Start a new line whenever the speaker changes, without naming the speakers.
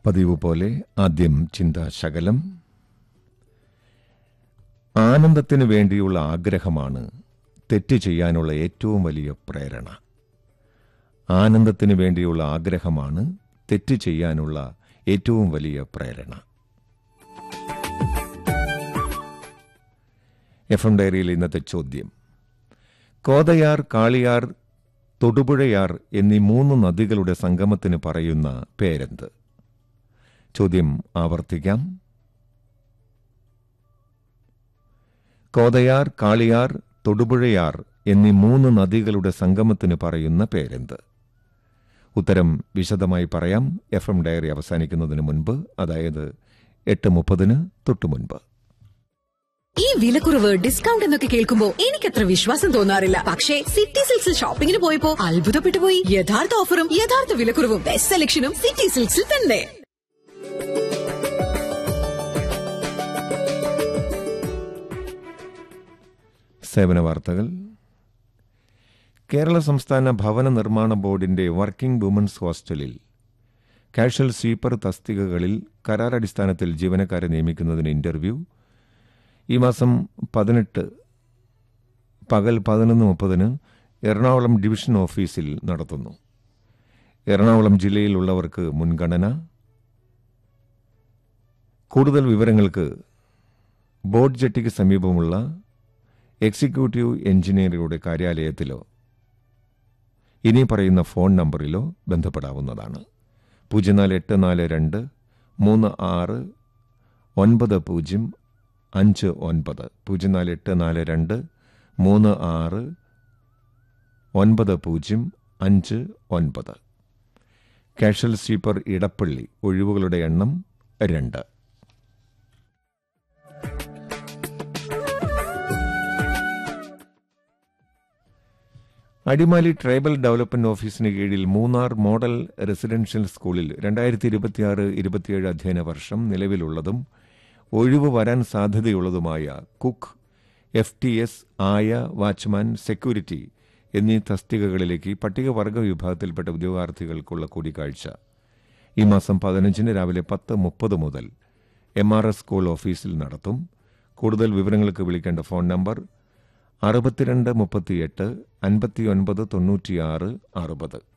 പതിവ് പോലെ ആദ്യം ചിന്താശകലം ആനന്ദത്തിനു വേണ്ടിയുള്ള ആഗ്രഹമാണ് തെറ്റ് ചെയ്യാനുള്ള ഏറ്റവും വലിയ പ്രേരണ ആനന്ദത്തിനു വേണ്ടിയുള്ള ആഗ്രഹമാണ് തെറ്റ് ചെയ്യാനുള്ള ഏറ്റവും വലിയ പ്രേരണ എഫ് എം ഡയറിയിൽ ഇന്നത്തെ ചോദ്യം കോതയാർ കാളിയാർ തൊടുപുഴയാർ എന്നീ മൂന്ന് നദികളുടെ സംഗമത്തിന് പറയുന്ന പേരെന്ത് ചോദ്യം ആവർത്തിക്കാം കോതയാർ കാളിയാർ തൊടുപുഴയാർ എന്നീ മൂന്ന് നദികളുടെ സംഗമത്തിന് പറയുന്ന പേരെന്ത് ഉത്തരം വിശദമായി പറയാം എഫ് എം ഡയറി അവസാനിക്കുന്നതിന് മുൻപ് അതായത് എട്ട് മുപ്പതിന് തൊട്ടു മുൻപ്
ഈ വിലക്കുറവ് ഡിസ്കൗണ്ട് എന്നൊക്കെ കേൾക്കുമ്പോ എനിക്കത്ര വിശ്വാസം തോന്നാറില്ല പക്ഷേ സിറ്റി സിൽക്സിൽ ഷോപ്പിംഗിന് പോയപ്പോ അത്ഭുതപ്പെട്ടു പോയി യഥാർത്ഥ ഓഫറും യഥാർത്ഥ വിലക്കുറവും ബെസ്റ്റ് സെലക്ഷനും സിറ്റി സിൽക്സിൽ തന്നെ
സേവന വാർത്തകൾ കേരള സംസ്ഥാന ഭവന നിർമ്മാണ ബോർഡിന്റെ വർക്കിംഗ് വുമൻസ് ഹോസ്റ്റലിൽ കാഷ്വൽ സ്വീപ്പർ തസ്തികകളിൽ കരാറടിസ്ഥാനത്തിൽ ജീവനക്കാരെ നിയമിക്കുന്നതിന് ഇന്റർവ്യൂ ഈ മാസം പതിനെട്ട് പകൽ പതിനൊന്ന് മുപ്പതിന് എറണാകുളം ഡിവിഷൻ ഓഫീസിൽ നടത്തുന്നു എറണാകുളം ജില്ലയിലുള്ളവർക്ക് മുൻഗണന കൂടുതൽ വിവരങ്ങൾക്ക് ബോട്ട് ജെട്ടിക്ക് സമീപമുള്ള എക്സിക്യൂട്ടീവ് എഞ്ചിനീയറുടെ കാര്യാലയത്തിലോ ഇനി പറയുന്ന ഫോൺ നമ്പറിലോ ബന്ധപ്പെടാവുന്നതാണ് പൂജ്യം നാല് എട്ട് നാല് രണ്ട് മൂന്ന് ആറ് ഒൻപത് പൂജ്യം അഞ്ച് ഒൻപത് പൂജ്യം നാല് എട്ട് നാല് രണ്ട് മൂന്ന് ആറ് ഒൻപത് പൂജ്യം അഞ്ച് ഒൻപത് കാഷ്വൽ സ്വീപ്പർ ഇടപ്പള്ളി ഒഴിവുകളുടെ എണ്ണം രണ്ട് അടിമാലി ട്രൈബൽ ഡെവലപ്മെന്റ് ഓഫീസിന് കീഴിൽ മൂന്നാർ മോഡൽ റെസിഡൻഷ്യൽ സ്കൂളിൽ രണ്ടായിരത്തി ഇരുപത്തിയാറ് ഇരുപത്തിയേഴ് അധ്യയന വർഷം നിലവിലുള്ളതും ഒഴിവ് വരാൻ സാധ്യതയുള്ളതുമായ കുക്ക് എഫ് ടി എസ് ആയ വാച്ച്മാൻ സെക്യൂരിറ്റി എന്നീ തസ്തികകളിലേക്ക് പട്ടികവർഗ വിഭാഗത്തിൽപ്പെട്ട ഉദ്യോഗാർത്ഥികൾക്കുള്ള കൂടിക്കാഴ്ച ഈ മാസം പതിനഞ്ചിന് രാവിലെ പത്ത് മുപ്പത് മുതൽ എം ആർ എസ് സ്കൂൾ ഓഫീസിൽ നടത്തും കൂടുതൽ വിവരങ്ങൾക്ക് വിളിക്കേണ്ട ഫോൺ നമ്പർ അറുപത്തിരണ്ട് മുപ്പത്തിയെട്ട് അൻപത്തിയൊൻപത് തൊണ്ണൂറ്റിയാറ് അറുപത്